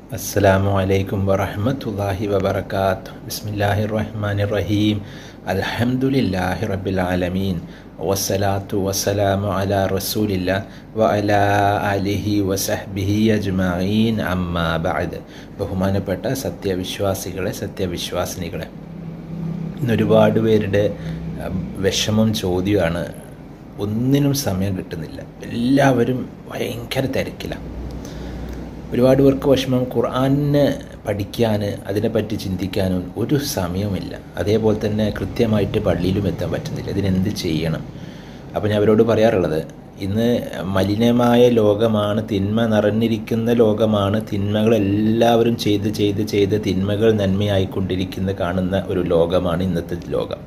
അസ്സലാമു അലൈക്കും വറഹ്മത്തുള്ളാഹി വബറകാതുഹു ബിസ്മില്ലാഹിർ റഹ്മാനിർ റഹീം അൽഹംദുലില്ലാഹി റബ്ബിൽ ആലമീൻ വസ്സലാത്തു വസ്സലാമു അലാ റസൂലില്ലാ വഅലാ ആലിഹി വസഹ്ബിഹി അജ്മഈൻ അമ്മാ ബഅദ് ബഹുമാനപ്പെട്ട സത്യവിശ്വാസികളെ സത്യവിശ്വാസിനികളെ ഇന്ന് ഒരുപാട് പേരുടെ അഹ്, വിഷമം ചോദ്യമാണ് ഒന്നിനും സമയം കിട്ടുന്നില്ല എല്ലാവരും ഭയങ്കര തിരക്കിലാണ് ഒരുപാട് പേർക്ക് വിഷമം ഖുർആനെ പഠിക്കാൻ അതിനെപ്പറ്റി ചിന്തിക്കാനും ഒരു സമയവുമില്ല അതേപോലെ തന്നെ കൃത്യമായിട്ട് പള്ളിയിലും എത്താൻ പറ്റുന്നില്ല ഇതിനെന്ത് ചെയ്യണം അപ്പോൾ ഞാൻ അവരോട് പറയാറുള്ളത് ഇന്ന് മലിനമായ ലോകമാണ് തിന്മ നിറഞ്ഞിരിക്കുന്ന ലോകമാണ് തിന്മകൾ എല്ലാവരും ചെയ്ത് ചെയ്ത് ചെയ്ത് തിന്മകൾ നന്മയായിക്കൊണ്ടിരിക്കുന്ന കാണുന്ന ഒരു ലോകമാണ് ഇന്നത്തെ ലോകം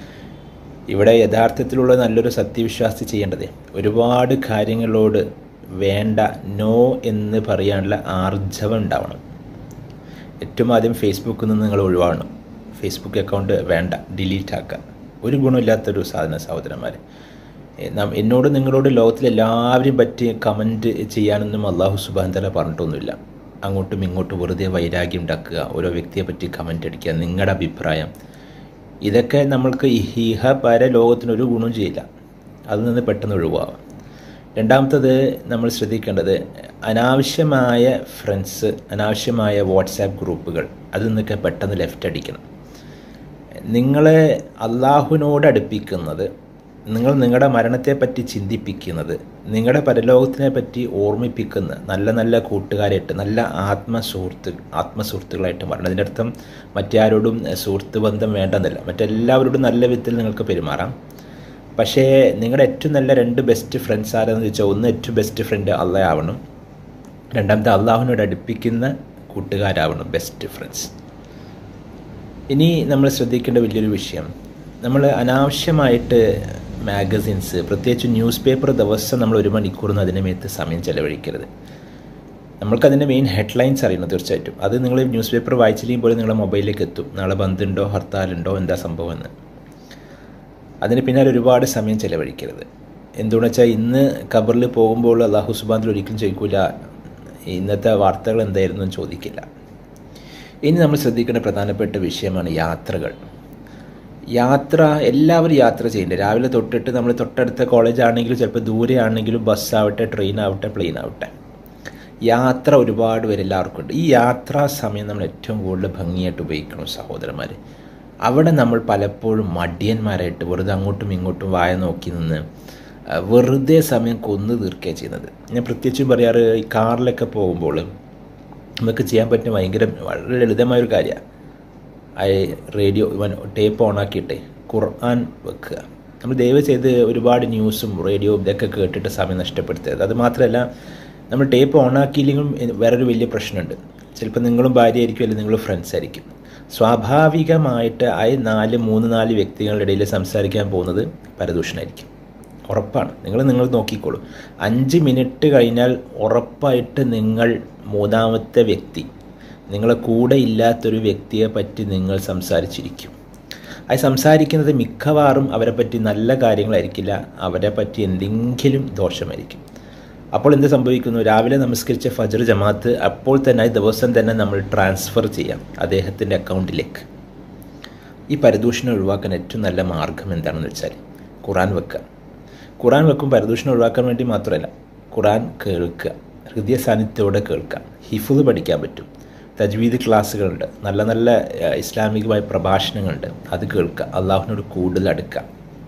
ഇവിടെ യഥാർത്ഥത്തിലുള്ള നല്ലൊരു സത്യവിശ്വാസി ചെയ്യേണ്ടത് ഒരുപാട് കാര്യങ്ങളോട് വേണ്ട നോ എന്ന് പറയാനുള്ള ആർജവം ഉണ്ടാവണം ഏറ്റവും ആദ്യം ഫേസ്ബുക്കിൽ നിന്ന് നിങ്ങൾ ഒഴിവാകണം ഫേസ്ബുക്ക് അക്കൗണ്ട് വേണ്ട ഡിലീറ്റ് ആക്കുക ഒരു ഗുണമില്ലാത്തൊരു സാധന സഹോദരന്മാർ എന്നോട് നിങ്ങളോട് ലോകത്തിൽ എല്ലാവരെയും പറ്റി കമൻറ്റ് ചെയ്യാനൊന്നും അള്ളാഹു സുബാൻ തല പറഞ്ഞിട്ടൊന്നുമില്ല അങ്ങോട്ടും ഇങ്ങോട്ടും വെറുതെ വൈരാഗ്യം ഉണ്ടാക്കുക ഓരോ വ്യക്തിയെ പറ്റി കമൻ്റ് അടിക്കുക നിങ്ങളുടെ അഭിപ്രായം ഇതൊക്കെ നമ്മൾക്ക് ഇഹ പര ലോകത്തിനൊരു ഗുണം ചെയ്യില്ല അതിൽ നിന്ന് പെട്ടെന്ന് ഒഴിവാകാം രണ്ടാമത്തത് നമ്മൾ ശ്രദ്ധിക്കേണ്ടത് അനാവശ്യമായ ഫ്രണ്ട്സ് അനാവശ്യമായ വാട്സാപ്പ് ഗ്രൂപ്പുകൾ അതിൽ നിന്നൊക്കെ പെട്ടെന്ന് ലെഫ്റ്റ് അടിക്കണം നിങ്ങളെ അള്ളാഹുവിനോട് അടുപ്പിക്കുന്നത് നിങ്ങൾ നിങ്ങളുടെ മരണത്തെപ്പറ്റി ചിന്തിപ്പിക്കുന്നത് നിങ്ങളുടെ പരലോകത്തിനെ പറ്റി ഓർമ്മിപ്പിക്കുന്ന നല്ല നല്ല കൂട്ടുകാരായിട്ട് നല്ല ആത്മസുഹൃത്ത് ആത്മസുഹൃത്തുക്കളായിട്ട് മാറണം അതിൻ്റെ അർത്ഥം മറ്റാരോടും സുഹൃത്ത് ബന്ധം വേണ്ടെന്നല്ല മറ്റെല്ലാവരോടും നല്ല വിധത്തിൽ നിങ്ങൾക്ക് പെരുമാറാം പക്ഷേ നിങ്ങളുടെ ഏറ്റവും നല്ല രണ്ട് ബെസ്റ്റ് ഫ്രണ്ട്സ് ആരെന്ന് ചോദിച്ചാൽ ഒന്ന് ഏറ്റവും ബെസ്റ്റ് ഫ്രണ്ട് അള്ളയാവണം രണ്ടാമത്തെ അള്ളാഹുവിനോട് അടുപ്പിക്കുന്ന കൂട്ടുകാരാവണം ബെസ്റ്റ് ഫ്രണ്ട്സ് ഇനി നമ്മൾ ശ്രദ്ധിക്കേണ്ട വലിയൊരു വിഷയം നമ്മൾ അനാവശ്യമായിട്ട് മാഗസിൻസ് പ്രത്യേകിച്ച് ന്യൂസ് പേപ്പർ ദിവസം നമ്മൾ ഒരു മണിക്കൂറിന് അതിന് മേത്ത് സമയം ചെലവഴിക്കരുത് നമ്മൾക്കതിൻ്റെ മെയിൻ ഹെഡ്ലൈൻസ് അറിയണം തീർച്ചയായിട്ടും അത് നിങ്ങൾ ന്യൂസ് പേപ്പർ വായിച്ചില്ലെങ്കിൽ പോലും നിങ്ങളുടെ മൊബൈലിലേക്ക് എത്തും നാളെ ബന്ധുണ്ടോ ഹർത്താലുണ്ടോ എന്താ സംഭവം എന്ന് അതിന് പിന്നാലെ ഒരുപാട് സമയം ചെലവഴിക്കരുത് എന്തുകൊണ്ടെന്ന് വെച്ചാൽ ഇന്ന് ഖബറിൽ പോകുമ്പോൾ അള്ളാഹു സുബാന്തിൽ ഒരിക്കലും ചോദിക്കില്ല ഇന്നത്തെ വാർത്തകൾ എന്തായിരുന്നു എന്ന് ചോദിക്കില്ല ഇനി നമ്മൾ ശ്രദ്ധിക്കേണ്ട പ്രധാനപ്പെട്ട വിഷയമാണ് യാത്രകൾ യാത്ര എല്ലാവരും യാത്ര ചെയ്യേണ്ടത് രാവിലെ തൊട്ടിട്ട് നമ്മൾ തൊട്ടടുത്ത കോളേജ് ആണെങ്കിലും ചിലപ്പോൾ ദൂരെ ആണെങ്കിലും ബസ്സാവട്ടെ ട്രെയിൻ ആവട്ടെ പ്ലെയിൻ ആവട്ടെ യാത്ര ഒരുപാട് പേര് എല്ലാവർക്കും ഉണ്ട് ഈ യാത്രാ സമയം നമ്മൾ ഏറ്റവും കൂടുതൽ ഭംഗിയായിട്ട് ഉപയോഗിക്കണം സഹോദരന്മാർ അവിടെ നമ്മൾ പലപ്പോഴും മടിയന്മാരായിട്ട് വെറുതെ അങ്ങോട്ടും ഇങ്ങോട്ടും വായ നോക്കി നിന്ന് ആ, വെറുതെ സമയം കൊന്നു തീർക്കുകയാണ് ചെയ്യുന്നത് ഞാൻ പ്രത്യേകിച്ചും പറയാറ് ഈ കാറിലൊക്കെ പോകുമ്പോൾ നമുക്ക് ചെയ്യാൻ പറ്റുന്ന ഭയങ്കര വളരെ ലളിതമായൊരു കാര്യമാണ് ആ റേഡിയോ ടേപ്പ് ഓണാക്കിയിട്ടേ ഖുർആൻ വെക്കുക നമ്മൾ ദയവ് ചെയ്ത് ഒരുപാട് ന്യൂസും റേഡിയോയും ഇതൊക്കെ കേട്ടിട്ട് സമയം നഷ്ടപ്പെടുത്തരുത് അത് മാത്രമല്ല നമ്മൾ ടേപ്പ് ഓണാക്കിയില്ലെങ്കിലും വേറൊരു വലിയ പ്രശ്നമുണ്ട് ചിലപ്പോൾ നിങ്ങളും ഭാര്യ ആയിരിക്കും അല്ലെങ്കിൽ നിങ്ങൾ ഫ്രണ്ട്സ് ആയിരിക്കും സ്വാഭാവികമായിട്ട് ആ നാല് മൂന്ന് നാല് വ്യക്തികളുടെ ഇടയിൽ സംസാരിക്കാൻ പോകുന്നത് പരദൂഷണമായിരിക്കും ഉറപ്പാണ് നിങ്ങൾ നിങ്ങൾ നോക്കിക്കോളൂ അഞ്ച് മിനിറ്റ് കഴിഞ്ഞാൽ ഉറപ്പായിട്ട് നിങ്ങൾ മൂന്നാമത്തെ വ്യക്തി നിങ്ങളെ കൂടെ ഇല്ലാത്തൊരു വ്യക്തിയെ പറ്റി നിങ്ങൾ സംസാരിച്ചിരിക്കും അത് സംസാരിക്കുന്നത് മിക്കവാറും അവരെ പറ്റി നല്ല കാര്യങ്ങളായിരിക്കില്ല അവരെ പറ്റി എന്തെങ്കിലും ദോഷമായിരിക്കും അപ്പോൾ എന്ത് സംഭവിക്കുന്നു രാവിലെ നമസ്കരിച്ച ഫജർ ജമാഅത്ത് അപ്പോൾ തന്നെ ആ ദിവസം തന്നെ നമ്മൾ ട്രാൻസ്ഫർ ചെയ്യാം അദ്ദേഹത്തിൻ്റെ അക്കൗണ്ടിലേക്ക് ഈ പരദൂഷണം ഒഴിവാക്കാൻ ഏറ്റവും നല്ല മാർഗം എന്താണെന്ന് വെച്ചാൽ ഖുറാൻ വെക്കുക ഖുറാൻ വെക്കും പരദൂഷണം ഒഴിവാക്കാൻ വേണ്ടി മാത്രമല്ല ഖുറാൻ കേൾക്കുക ഹൃദയ സാന്നിധ്യത്തോടെ കേൾക്കുക ഹിഫുദ് പഠിക്കാൻ പറ്റും തജ്വീദ് ക്ലാസ്സുകളുണ്ട് നല്ല നല്ല ഏഹ്, ഇസ്ലാമികമായ പ്രഭാഷണങ്ങളുണ്ട് അത് കേൾക്കുക അള്ളാഹുവിനോട് കൂടുതൽ അടുക്കുക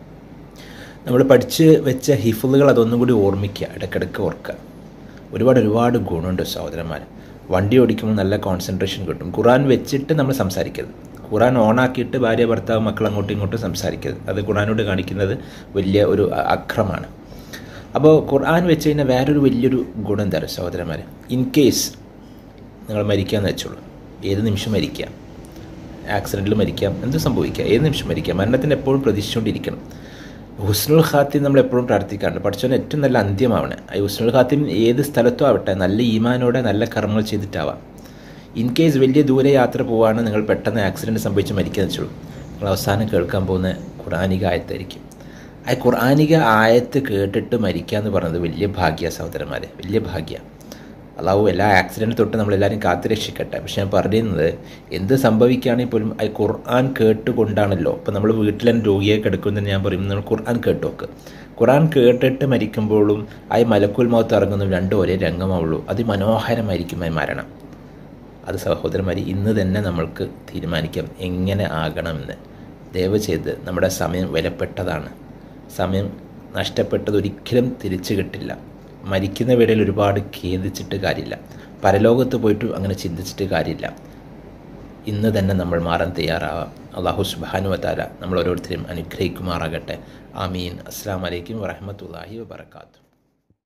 നമ്മൾ പഠിച്ച് വെച്ച ഹിഫുദുകൾ അതൊന്നും കൂടി ഓർമ്മിക്കുക ഇടയ്ക്കിടയ്ക്ക് ഓർക്കുക ഒരുപാട് ഒരുപാട് ഗുണമുണ്ട് സഹോദരന്മാർ വണ്ടി ഓടിക്കുമ്പോൾ നല്ല കോൺസെൻട്രേഷൻ കിട്ടും ഖുറാൻ വെച്ചിട്ട് നമ്മൾ സംസാരിക്കരുത് ഖുറാൻ ഓണാക്കിയിട്ട് ഭാര്യ ഭർത്താവ് മക്കൾ അങ്ങോട്ടും ഇങ്ങോട്ടും സംസാരിക്കരുത് അത് ഖുറാനോട് കാണിക്കുന്നത് വലിയ ഒരു അ- അക്രമാണ് അപ്പോൾ ഖുർആൻ വെച്ച് കഴിഞ്ഞാൽ വേറൊരു വലിയൊരു ഗുണം എന്താ പറയുക സഹോദരന്മാർ ഇൻ കേസ് നിങ്ങൾ മരിക്കാമെന്ന് വെച്ചോളൂ ഏത് നിമിഷം മരിക്കാം ആക്സിഡൻറ്റിൽ മരിക്കാം എന്ത് സംഭവിക്കാം ഏത് നിമിഷം മരിക്കാം മരണത്തിന് എപ്പോഴും പ്രതീക്ഷിച്ചുകൊണ്ടിരിക്കണം ഹുസ്നുൽ ഖാത്തിം നമ്മൾ എപ്പോഴും പ്രാർത്ഥിക്കാറുണ്ട് പഠിച്ചവന് ഏറ്റവും നല്ല അന്ത്യമാവണേ ഈ ഹുസ്നുൽ ഖാത്തിം ഏത് സ്ഥലത്തും ആവട്ടെ നല്ല ഈമാനോടെ നല്ല കർമ്മങ്ങൾ ചെയ്തിട്ടാവാം ഇൻ കേസ് വലിയ ദൂരെ യാത്ര പോവാണ് നിങ്ങൾ പെട്ടെന്ന് ആക്സിഡൻറ്റ് സംഭവിച്ച് മരിക്കാന്ന് വെച്ചോളൂ നിങ്ങൾ അവസാനം കേൾക്കാൻ പോകുന്ന ഖുറാനിക ആയത്തായിരിക്കും ആ ഖുർആാനിക ആയത്ത് കേട്ടിട്ട് മരിക്കുക എന്ന് പറയുന്നത് വലിയ ഭാഗ്യ സഹോദരന്മാരെ വലിയ ഭാഗ്യ അള്ളാഹു എല്ലാ ആക്സിഡൻറ്റ് തൊട്ട് നമ്മളെല്ലാവരും കാത്തു രക്ഷിക്കട്ടെ പക്ഷെ ഞാൻ പറയുന്നത് എന്ത് സംഭവിക്കുകയാണെങ്കിൽ പോലും അത് ഖുർആൻ കേട്ടുകൊണ്ടാണല്ലോ ഇപ്പോൾ നമ്മൾ വീട്ടിൽ തന്നെ രോഗിയെ കിടക്കുമെന്ന് ഞാൻ പറയും നമ്മൾ ഖുർആൻ കേട്ട് നോക്ക് ഖുർആൻ കേട്ടിട്ട് മരിക്കുമ്പോഴും ആ മലക്കുൽ മൗത്ത് ഇറങ്ങുന്നതും രണ്ടും ഒരേ രംഗമാവുള്ളൂ അതിമനോഹരമായിരിക്കും ആ മരണം അത് സഹോദരന്മാർ ഇന്ന് തന്നെ നമ്മൾക്ക് തീരുമാനിക്കാം എങ്ങനെ ആകണമെന്ന് ദയവ് ചെയ്ത് നമ്മുടെ സമയം വിലപ്പെട്ടതാണ് സമയം നഷ്ടപ്പെട്ടത് ഒരിക്കലും തിരിച്ചു കിട്ടില്ല മരിക്കുന്ന വേളയിൽ ഒരുപാട് ഖേദിച്ചിട്ട് കാര്യമില്ല പരലോകത്ത് പോയിട്ട് അങ്ങനെ ചിന്തിച്ചിട്ട് കാര്യമില്ല ഇന്ന് തന്നെ നമ്മൾ മാറാൻ തയ്യാറാവാം അള്ളാഹു സുബാനു വത്താല നമ്മൾ ഓരോരുത്തരും അനുഗ്രഹിക്കുമാറാകട്ടെ ആമീൻ അസ്സാം വലൈക്കും വറഹമത്തല്ലാഹി വാത്തു